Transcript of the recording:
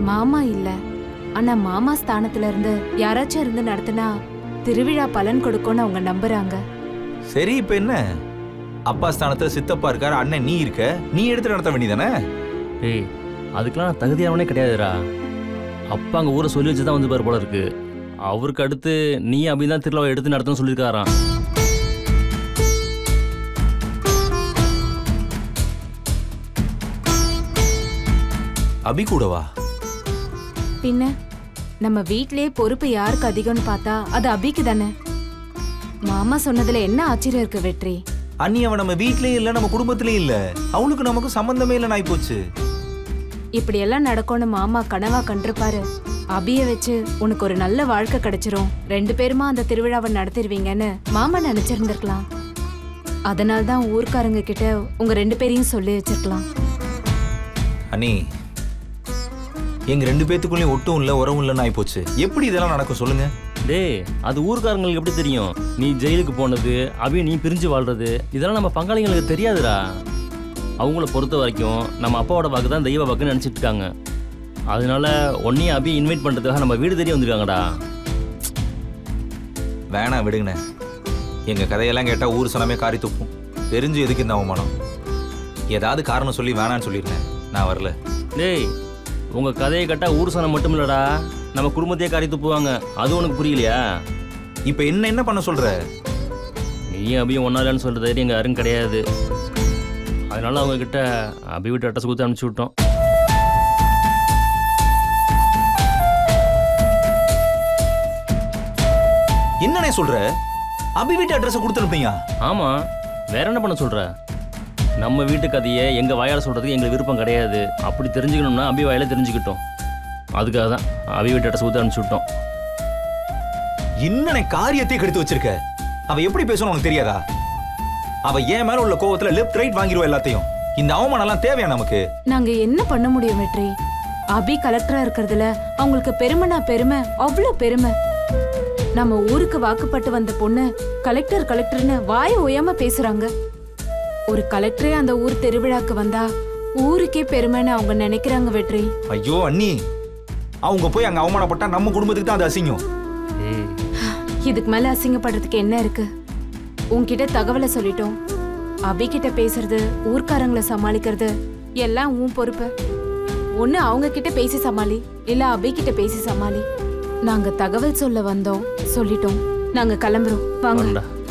மாமா இல்ல ஆனா மாமா ஸ்தானத்துல இருந்து யாராச்சும் இருந்து நடத்தினா திருவிழா பலன் கொடுக்கும்னு அவங்க நம்புறாங்க சரி இப்ப என்ன அப்பா ஸ்தானத்துல சித்தப்பா இருக்காரு அண்ணன் நீ இருக்க நீ எடுத்து நடத்த வேண்டியதானே ஏய் அதுக்கெல்லாம் நான் தகுதியானவனே கிடையாதுடா அப்பா அங்கே ஊரை சொல்லி வச்சு தான் வந்து பாரு போல இருக்கு அவருக்கு அடுத்து நீ அப்படி தான் திருவிழாவை எடுத்து நடத்தணும்னு சொல்லியிருக்காராம் அபி கூடவா பின்ன நம்ம வீட்லயே பொறுப்பு யாருக்கு அதிகம்னு பார்த்தா அது அபிக்கு தானே மாமா சொன்னதுல என்ன ஆச்சரியம் இருக்கு வெற்றி அண்ணி அவன் நம்ம வீட்லயும் இல்ல நம்ம குடும்பத்திலயும் இல்ல அவளுக்கு நமக்கு சம்பந்தமே இல்லைன்னு ஆயிப்போச்சு இப்படி எல்லாம் நடக்கும்னு மாமா கனவா கண்டிருப்பாரு அபிய வச்சு உனக்கு ஒரு நல்ல வாழ்க்கை கிடைச்சிரும் ரெண்டு பேருமா அந்த திருவிழாவை நடத்திடுவீங்கன்னு மாமா நினைச்சிருந்திருக்கலாம் அதனால தான் ஊர்க்காரங்க கிட்ட உங்க ரெண்டு பேரையும் சொல்லி வச்சிருக்கலாம் அண்ணி எங்க ரெண்டு பேத்துக்குள்ளயும் ஒட்டும் இல்ல உறவும் இல்லைன்னு ஆயிப்போச்சு எப்படி இதெல்லாம் நடக்கும் சொல்லுங்க டேய் அது ஊர்க்காரங்களுக்கு எப்படி தெரியும் நீ ஜெயிலுக்கு போனது அபிய நீ பிரிஞ்சு வாழ்றது இதெல்லாம் நம்ம பங்காளிங்களுக்கு தெரியாதுடா அவங்கள பொறுத்த வரைக்கும் நம்ம அப்பாவோட வாக்கு தான் தெய்வ வாக்குன்னு நினச்சிட்டு இருக்காங்க அதனால உன்னையும் அபியை இன்வைட் பண்ணுறதுக்காக நம்ம வீடு தேடி வந்திருக்காங்கடா வேணாம் விடுங்கண்ணே எங்க கதையெல்லாம் கேட்டா ஊர் சனமே காரி துப்பும் தெரிஞ்சு எதுக்கு இந்த அவமானம் ஏதாவது காரணம் சொல்லி வேணான்னு சொல்லிருந்தேன் நான் வரல டேய் உங்கள் கதையை கேட்டால் ஊர் சனம் மட்டும் இல்லைடா நம்ம குடும்பத்தையே காரி துப்புவாங்க அது உனக்கு புரியலையா இப்ப என்ன என்ன பண்ண சொல்ற நீயும் அபியும் ஒன்றா இல்லைன்னு சொல்கிற தைரியம் எங்கள் யாரும் கிடையாது அதனால அவங்க கிட்ட அபி வீட்டு அட்ரஸ் கொடுத்து அனுப்பிச்சி விட்டோம் என்னண்ணே சொல்ற அபி வீட்டு அட்ரஸ் கொடுத்துருப்பீங்க ஆமாம் வேற என்ன பண்ண சொல்கிற நம்ம வீட்டு கதையை எங்கள் வாயால் சொல்கிறதுக்கு எங்களுக்கு விருப்பம் கிடையாது அப்படி தெரிஞ்சுக்கணும்னா அபி வாயில தெரிஞ்சுக்கிட்டோம் அதுக்காக தான் அபி வீட்டு அட்ரஸ் கொடுத்து அனுப்பிச்சி விட்டோம் என்னண்ணே காரியத்தை கெடுத்து வச்சிருக்க அவ எப்படி பேசணும் உனக்கு தெரியாதா அவ என் மேல உள்ள கோவத்துல லெஃப்ட் ரைட் வாங்கிடுவா எல்லாத்தையும் இந்த அவமானம் எல்லாம் தேவையா நமக்கு நாங்க என்ன பண்ண முடியும் வெற்றி அபி கலெக்டரா இருக்கிறதுல அவங்களுக்கு பெருமைனா பெருமை அவ்வளோ பெருமை நம்ம ஊருக்கு வாக்குப்பட்டு வந்த பொண்ணு கலெக்டர் கலெக்டர்னு வாய ஓயாம பேசுறாங்க ஒரு கலெக்டரே அந்த ஊர் திருவிழாக்கு வந்தா ஊருக்கே பெருமைன்னு அவங்க நினைக்கிறாங்க வெற்றி ஐயோ அண்ணி அவங்க போய் அங்க அவமானப்பட்டா நம்ம குடும்பத்துக்கு தான் அது அசிங்கம் ஏய் இதுக்கு மேல அசிங்கப்படுறதுக்கு என்ன இருக்கு உன்கிட்ட தகவலை சொல்லிட்டோம் அபி கிட்ட பேசுறது ஊர்க்காரங்களை சமாளிக்கிறது எல்லாம் உன் பொறுப்பு ஒண்ணு அவங்க கிட்ட பேசி சமாளி இல்ல அபி கிட்ட பேசி சமாளி நாங்க தகவல் சொல்ல வந்தோம் சொல்லிட்டோம் நாங்க கிளம்புறோம் வாங்க வரண்டா